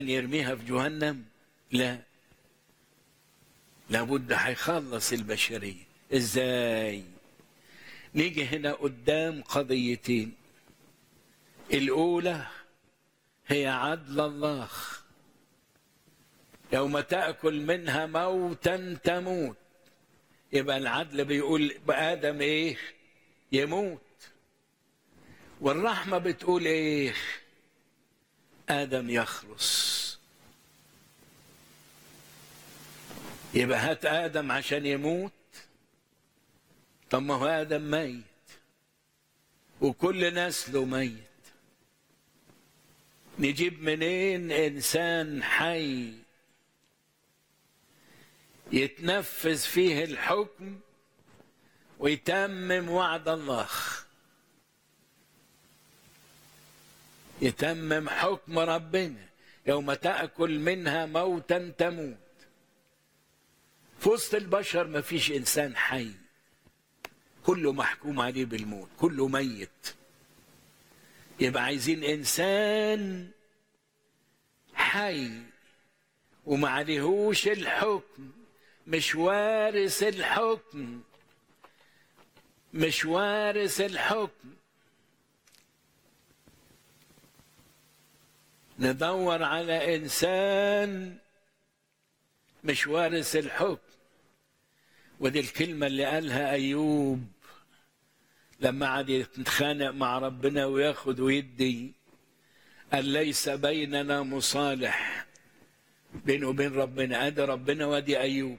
يرميها في جهنم لا لابد هيخلص البشرية ازاي نيجي هنا قدام قضيتين الأولى هي عدل الله يوم تأكل منها موتا تموت يبقى العدل بيقول بآدم إيه يموت والرحمة بتقول إيه آدم يخلص يبقى هات آدم عشان يموت طب ما هو آدم ميت وكل نسله ميت نجيب منين إنسان حي يتنفذ فيه الحكم ويتمم وعد الله يتمم حكم ربنا يوم تأكل منها موتا تموت في وسط البشر ما فيش إنسان حي كله محكوم عليه بالموت كله ميت يبقى عايزين إنسان حي وما عليهوش الحكم مش وارث الحكم مش وارث الحكم ندور على انسان مش وارث الحكم ودي الكلمه اللي قالها ايوب لما قعد يتخانق مع ربنا وياخد ويدي قال ليس بيننا مصالح بينه وبين ربنا ادي ربنا وادي ايوب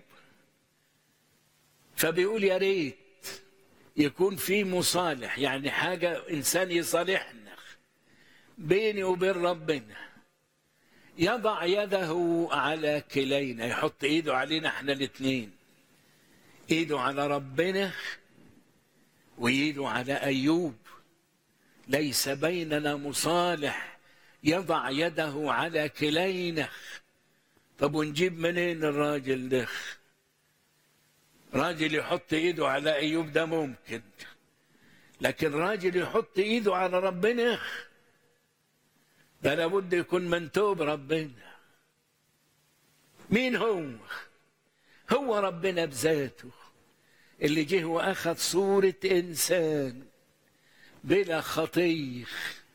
فبيقول يا ريت يكون في مصالح يعني حاجه انسان يصالحنا بيني وبين ربنا يضع يده على كلينا يحط ايده علينا احنا الاثنين ايده على ربنا وايده على ايوب ليس بيننا مصالح يضع يده على كلينا طب ونجيب منين الراجل ده راجل يحط ايده على ايوب ده ممكن لكن راجل يحط ايده على ربنا ده لابد يكون منتوب ربنا مين هو هو ربنا بذاته اللي جه واخذ صورة انسان بلا خطيه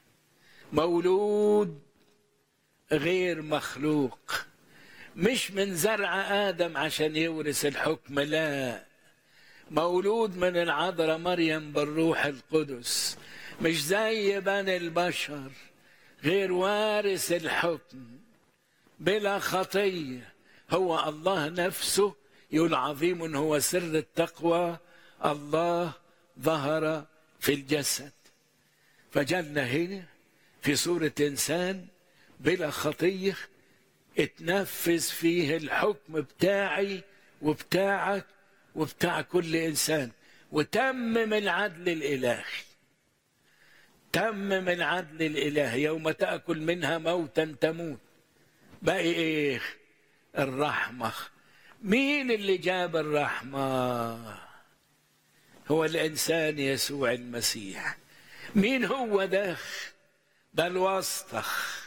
مولود غير مخلوق مش من زرع ادم عشان يورث الحكم لا مولود من العذراء مريم بالروح القدس مش زي بني البشر غير وارث الحكم بلا خطيه هو الله نفسه يقول عظيم هو سر التقوى الله ظهر في الجسد فجلنا هنا في صورة إنسان بلا خطية اتنفذ فيه الحكم بتاعي وبتاعك وبتاع كل إنسان وتمم العدل الإلهي تمم العدل الإلهي يوم تأكل منها موتا تموت باقي إيه الرحمة مين اللي جاب الرحمة هو الإنسان يسوع المسيح مين هو ده ده الواسطة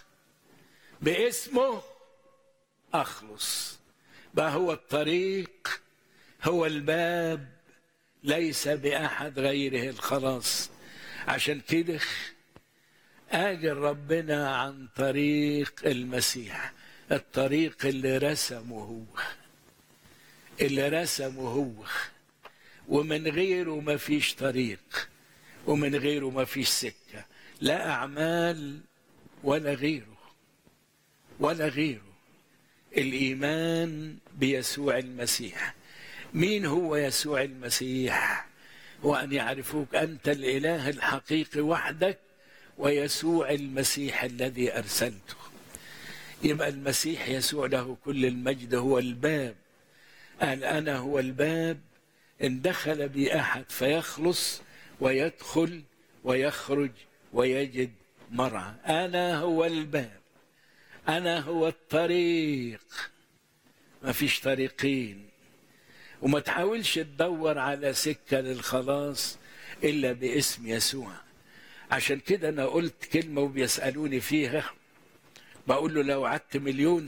باسمه أخلص بقى هو الطريق هو الباب ليس بأحد غيره الخلاص عشان كده آجل ربنا عن طريق المسيح الطريق اللي رسمه هو اللي رسمه هو ومن غيره ما فيش طريق ومن غيره ما فيش سكة لا أعمال ولا غيره ولا غيره الإيمان بيسوع المسيح مين هو يسوع المسيح هو أن يعرفوك أنت الإله الحقيقي وحدك ويسوع المسيح الذي أرسلته يبقى المسيح يسوع له كل المجد هو الباب قال أنا هو الباب إن دخل بي أحد فيخلص ويدخل ويخرج ويجد مرعى أنا هو الباب أنا هو الطريق ما فيش طريقين وما تحاولش تدور على سكة للخلاص إلا باسم يسوع عشان كده أنا قلت كلمة وبيسألوني فيها بقول له لو قعدت مليون